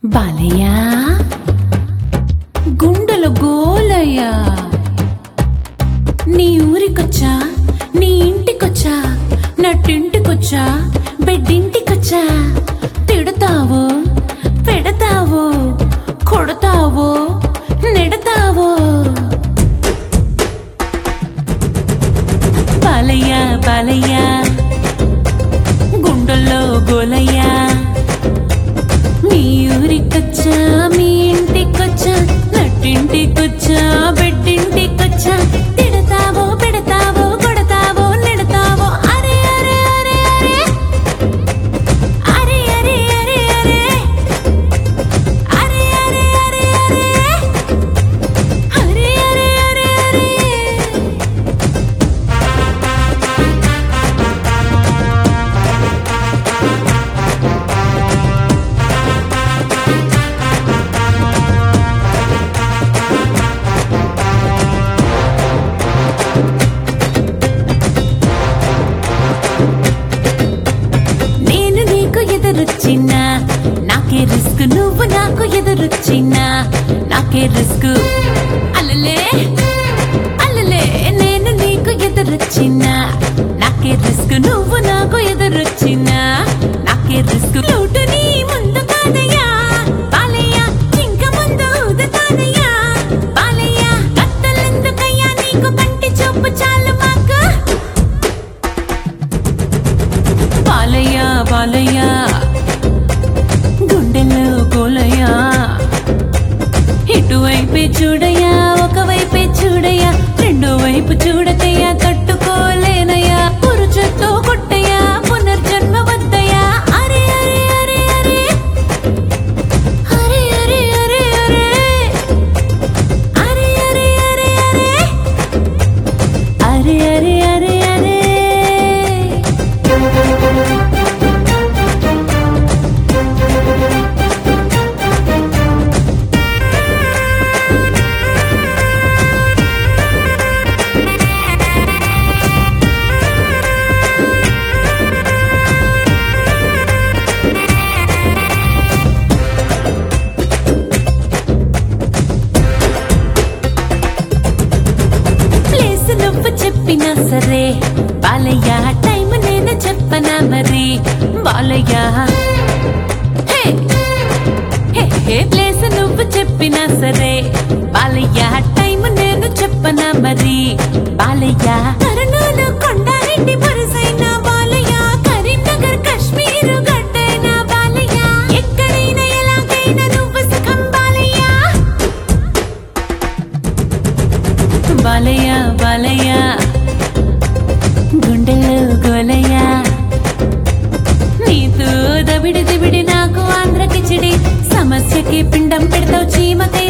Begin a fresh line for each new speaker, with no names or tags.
బాలయ్య గుండెల గోలయ్య నీ ఊరికొచ్చా నీ ఇంటికొచ్చా నట్టింటికొచ్చా బెడ్డింటికొచ్చా తిడతావో పెడతావో కొడతావో నెడతావో బాలయ్య బాలయ్య గుండెల్లో గోలయ్యా మీ ఊరికొచ్చా మీ ఇంటికొచ్చా నట్టింటికొచ్చా బెడ్డింటికొచ్చా తిడతావో పెడతావో కొడతావో నెడతావో అరే అరే అరే అరే అరే అరే అరే అరే అరే అరే అరే అరే అరే అరే అరే అరే నేను నీకు ఎదురొచ్చినా నాకే రిస్క్ నువ్వు నాకు ఎదురొచ్చినా నాకే రిస్క్ అల్లలే అల్లలే నేను నీకు ఎదురొచ్చినా నాకే రిస్క్ నువ్వు నాకు ఎదురొచ్చినా నాకే రిస్క్ లోటు నీ ముందు కాదయ్యా బాలయ్య చింక ముందు ఊదుతానయ్యా బాలయ్య కత్తలెందుకయ్యా నీకు కంటి చూపు చాలు మాకు బాలయ్య బాలయ్య గుండెల్లో గోలయ్య ఇటువైపే చూడయ్యా ఒకవైపే చూడయ్యా రెండో వైపు చూడకయ్యా తట్టుకోలేనయ్యా పురుచొత్తో కొట్టయ్యా పునర్జన్మ వద్దయ్యా అరే అరే అరే అరే అరే అరే అరే అరే అరే అరే అరే అరే అరే అరే అరే అరే ప్లేస్ నువ్వు చెప్పినా సరే బాలయ్య టైం నేను చెప్పనా మరి బాలయ్య హే హే హే ప్లేస్ నువ్వు చెప్పినా సరే బాలయ్య టైం నేను చెప్పనా మరి బాలయ్య కర్నూలు కొండారెడ్డి వరుసైన బాలయ్య కరీంనగర్ కాశ్మీరు గడ్డైన బాలయ్య ఎక్కడైనా ఎలాగైనా నువ్వు సుఖం బాలయ్య బాలయ్య బాలయ్య గుండెల్లో గోలయ్య నీతో దబిడి దిబిడి నాకు ఆంధ్ర కిచిడి సమస్యకి పిండం పెడతావు చీమకే